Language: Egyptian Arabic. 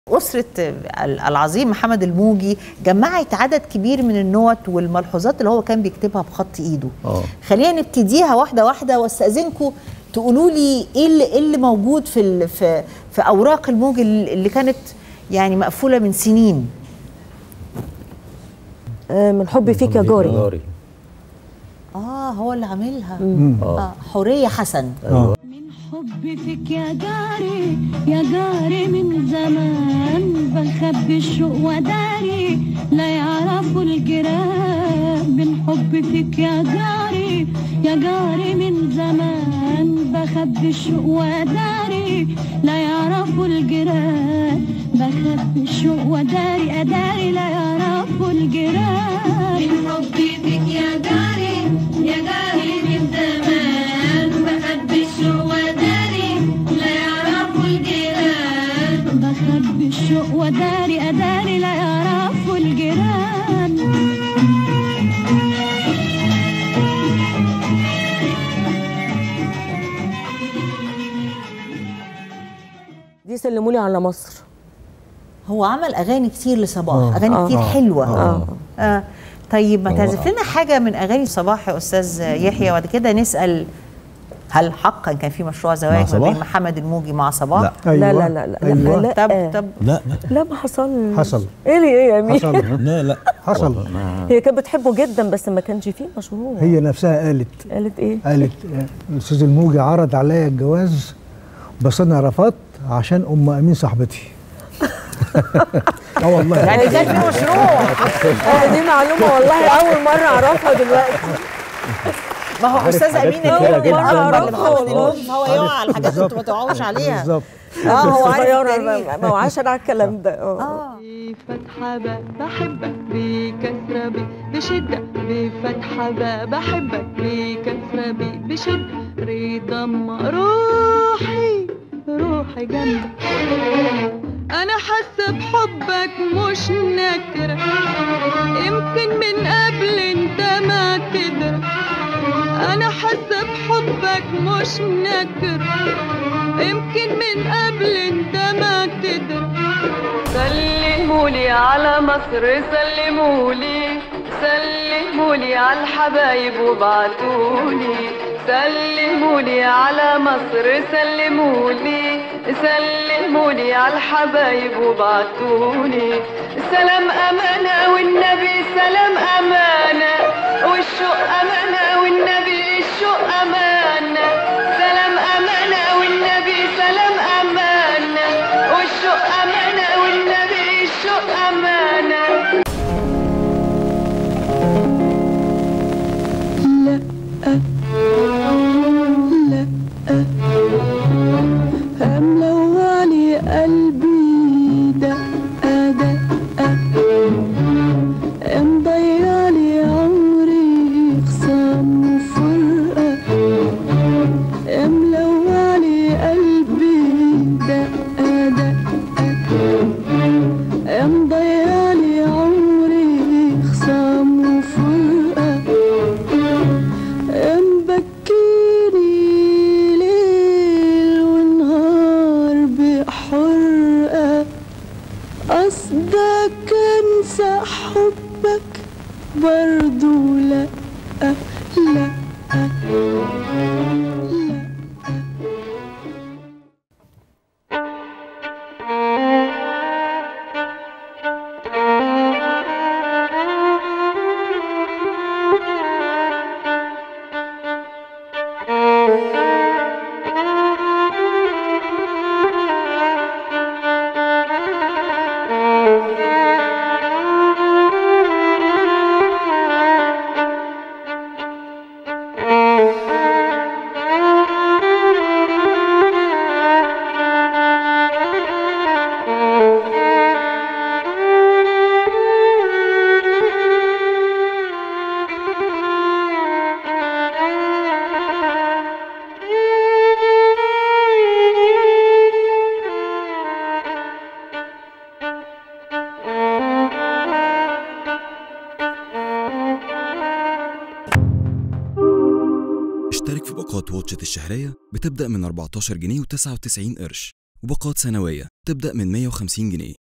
أسرة العظيم محمد الموجي جمعت عدد كبير من النوت والملحوظات اللي هو كان بيكتبها بخط إيده اه خلينا نبتديها واحدة واحدة واستأذنكم تقولوا لي إيه اللي, إيه اللي موجود في, ال- في, في أوراق الموجي اللي كانت يعني مقفولة من سنين آه، من حبي فيك يا جاري جاري آه هو اللي عاملها اه آه حورية حسن ايوه من حبي فيك يا جاري يا جاري من زمان بخبي الشوق وداري لا يعرفوا الجيران من حبي فيك يا جاري يا جاري من زمان بخبي الشوق وداري لا يعرفوا الجيران بخبي الشوق وداري أداري لا يعرفوا الجيران من حبي فيك يا جاري يا جاري من زمان بخبي الشوق وداري لا يعرفوا الجيران بخبي الشوق وداري أداري لا يعرفوا الجيران دي سلمولي على مصر هو عمل أغاني كتير لصباح آه. أغاني آه. كتير حلوة آه. آه. طيب ما هو- تعزف لنا حاجة من أغاني صباح يا أستاذ يحيى وبعد كده نسأل هل حقا كان في مشروع زواج ما صباح؟ بين محمد الموجي مع صباح؟ لا لا أيوة. لا لا لا أيوة. لا طب لا طب لا لا ما حصل حصل ايه اللي ايه يا امين حصل لا لا حصل هي كانت بتحبه جدا بس ما كانش فيه مشروع هي نفسها قالت قالت ايه قالت آه، الاستاذ الموجي عرض عليا الجواز بس انا رفضت عشان ام امين صاحبتي اه والله يعني كان في مشروع آه دي معلومه والله اول مره اعرفها دلوقتي ما هو استاذ حاجات امين كتيرة اللي جداً اقرب بقى. لمحمد الموجي فهو يقع على الحاجات اللي انتوا ما تقعوش عليها بالظبط اه هو عارف صغيره التاريخ. ما- ما وعاش انا على الكلام ده اه اه بفتحة باء بحبك بكسرة بي بشدة بفتحة باء بحبك بكسرة بي بشدة رضا أما روحي روحي جنبك أنا حاسة بحبك مش نكرة يمكن من قبل انت ما تدرك أنا حاسة بحبك مش نكرة يمكن من قبل انت ما تدرك سلمولي على مصر سلمولي سلمولي على الحبايب وبعتولي سلمولي على مصر سلمولي سلمولي على الحبايب وبعتولي سلام أمانة والنبي سلام أمانة والشوق أمانة والنبي الشوق أمانة سلام أمانة والنبي سلام أمانة والشوق أمانة والنبي الشوق أمانة لا لا ملوعني قلبي دقة دقة مضيعلي عمري خصام وفرقة ملوعني قلبي دقة دقة مضيعلي عمري خصام وفرقة مبكيني ليل ونهار بحرقة قصدك انسى حبك برضو لا لا لا اشترك في باقات واتشت الشهرية بتبدأ من 14 جنيه و99 قرش وباقات سنوية تبدأ من 150 جنيه